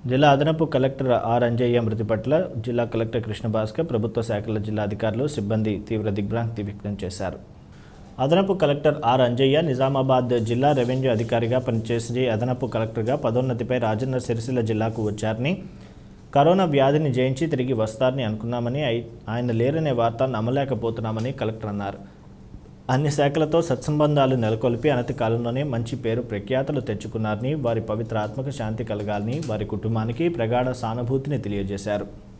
జిల్లా అదనపు collector R Anjaiah మృతి పట్ల జిల్లా కలెక్టర్ కృష్ణభాస్కర్ ప్రభుత్వ శాఖల జిల్లా అధికారులు సిబ్బంది తీవ్ర దిగ్భ్రాంతి వ్యక్తం చేశారు అదనపు కలెక్టర్ ఆర్ అంజయ్య నిజామాబాద్ జిల్లా రెవెన్యూ అధికారిగా పనిచేసి అదనపు కలెక్టర్గా పదోన్నతిపై రాజన్న సిరిసిల్ల జిల్లాకు వచ్చారని కరోనా వ్యాధిని జయించి తిరిగి వస్తారని అనుకున్నామని అయి- ఆయన లేరనే వార్త నమ్మలేకపోతున్నామని కలెక్టర్ అన్నారు అన్ని శాఖలతో సత్సంబంధాలు నెలకొల్పి అనతి కాలంలోనే మంచి పేరు ప్రఖ్యాతలు తెచ్చుకున్నారని వారి పవిత్ర ఆత్మకు శాంతి కలగాలని వారి కుటుంబానికి ప్రగాఢ సానుభూతిని తెలియజేశారు